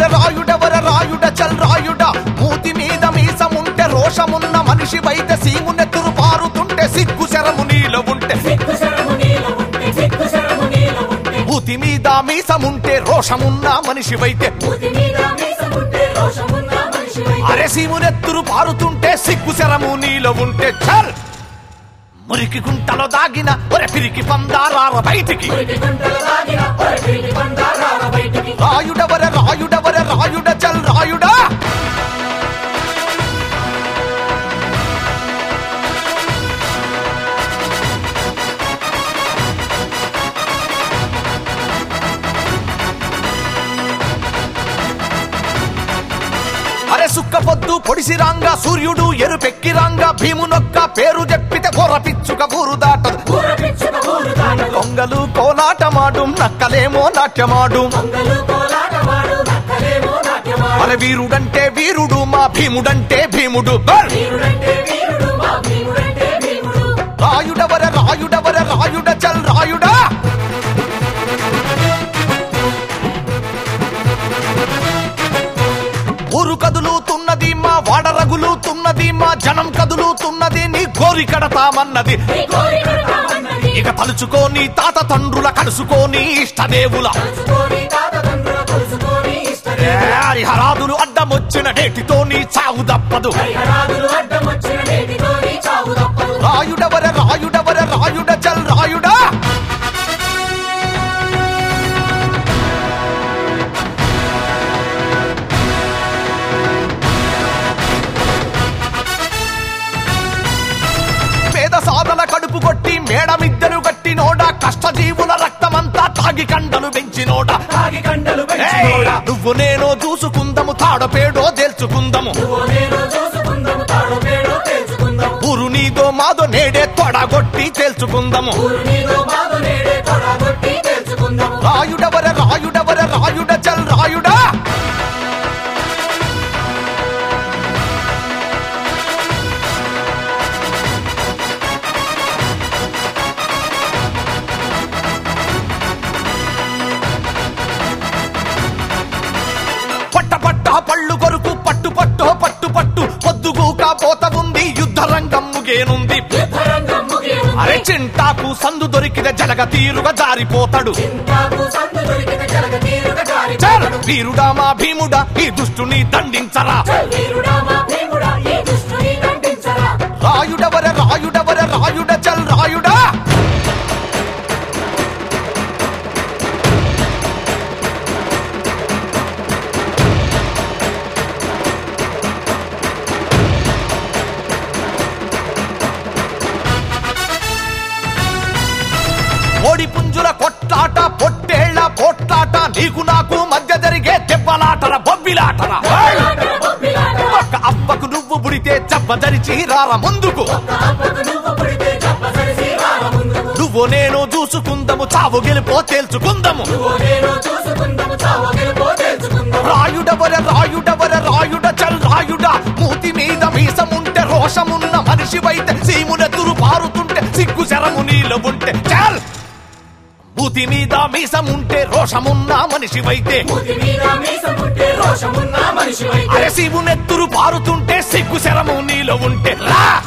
రాయుడెవర రాయుడ చల్ రాయుడ మూతి మీద మీసముంటే రోషమున్న మనిషి వైద్య సీమునెత్తురు పారుతుంటే సిగ్గు శరము నీలో ఉంటే సిగ్గు శరము నీలో ఉంటే సిగ్గు శరము నీలో ఉంటే మూతి మీద మీసముంటే రోషమున్న మనిషి వైద్య మూతి మీద మీసముంటే రోషమున్న మనిషివై అరే సీమునెత్తురు పారుతుంటే సిగ్గు శరము నీలో ఉంటే చల్ మురికి గుంటలో దాగిన ఒరే పిరికి పందారార బయటికి మురికి గుంటలు దాగిన ఒరపిడి బండారాల బయటికి రాయుడవర రాయుడవర రాయుడ చల్ రాయుడా అరే సుక్క పొద్దు పొడిసిరాంగా సూర్యుడు ఎరుపెక్కిరాంగ భీమునొక్క పేరు చెప్పితే కొర పిచ్చుక బూరు దాటదు ఊర పిచ్చుక ఊరు దాటదు దొంగలు కోలాటమాడు నక్కలేమో నాట్యమాడు దొంగలు కోలాటవాడు నక్కలేమో నాట్యవాడు అరే వీరుడంటే వీరుడు మా భీముడంటే భీముడు బల్! వీరుడంటే వీరుడు మా భీముడంటే భీముడు రాయుడవర రాయుడవర రాయుడ చల్ రాయుడా ఊరు కదులుతున్నది మా వాడ రగులుతున్నది మా జనం కదులుతున్నది నీ కోరి కడతామన్నది నీ కోరిక కామన్నది ఇక తలుచుకోని తాత తండ్రుల కలుసుకోని ఇష్టదేవుల తలుచుకోని తాత తండ్రుల కొలుసుకోని ఏ ఇష్టదే హరిహరాదులు అడ్డమొచ్చిన నేటితో నీ చావు తప్పదు హరిహరాదులు అడ్డం వచ్చిన నేటితో నీ చావు తప్పదు రాయుడవర రాయుడవర రాయుడ చల్ రాయుడా పేద సాధన కడుపు కొట్టి మేడమిద్దరు గట్టినోడా కష్టజీవుల రక్తమంతా తాగి కండలు పెంచినోడా తాగి కండలు ఏయ్! పెంచినోడా నువ్వు నేను చూసుకుందము తాడపేడో తేల్చుకుందము నువ్వు నేను చూసుకుందాము తాడు పేడో తెలుసుకుందాము ఊరు నీదో మాదో నేడే తొడగొట్టి తేల్చుకుందము ఊరు నీదో బాధ నేడే తొడగొట్టి తెలుసుకుందాము రాయుడవర రాయుడవర రాయుడ చల్ రాయుడా పట్ట పట్ట పళ్ళు కొరుకు పట్టు పట్టు పట్టు పట్టు పొద్దుగూక పోత ఉంది యుద్ధ రంగం ముగేనుంది యుద్ధరంగం ముగియను అరే చింటాకు సందు దొరికిన జలగ తీరుగా జారిపోతాడు చింతాకు సందు దొరికిన జలగ తీరుగా జారి చల్ వీరుడా మా భీముడా ఈ దుష్టుని దండించరా చల్ వీరుడా మా భీముడా ఈ దుష్టుని దండించరా రాయుడవర రాయుడవర రాయుడ చల్ రాయుడా ఓడి పుంజుల కొట్లాట పొట్టేళ్ల పోట్లాట నీకు నాకు మధ్య జరిగే దెబ్బలాటర బొబ్బిలాటర బొబ్బిలాట, బొబ్బిలాట. ఒక్క అబ్బకు నువ్వు పుడితే చెప్పదరిచి రార ముందుకు ఒక్క అబ్బకు నువ్వు పుడితే చెప్పసరిసి రార ముందుకు. నువ్వు నేను చూసుకుందము చావు గెలిపో తేల్చుకుందము నువ్వు నేను చూసుకుందాము చావు గెలుపో తెలుసుకుందాము రాయుడవర రాయుడవర రాయుడ చల్ రాయుడ మూతి మీద మీసముంటే రోషమున్న మనిషి వైతే సీమునెత్తురు పారుతుంటే సిగ్గు శరము నీలో ఉంటే చల్ మూతి మీద మీసముంటే రోషమున్న మనిషి వైతే మూతి మీద మీసముంటే రోషమున్న మనిషివైతే అరే శివునెత్తురు పారుతుంటే సిగ్గు శరము నీలో ఉంటే రా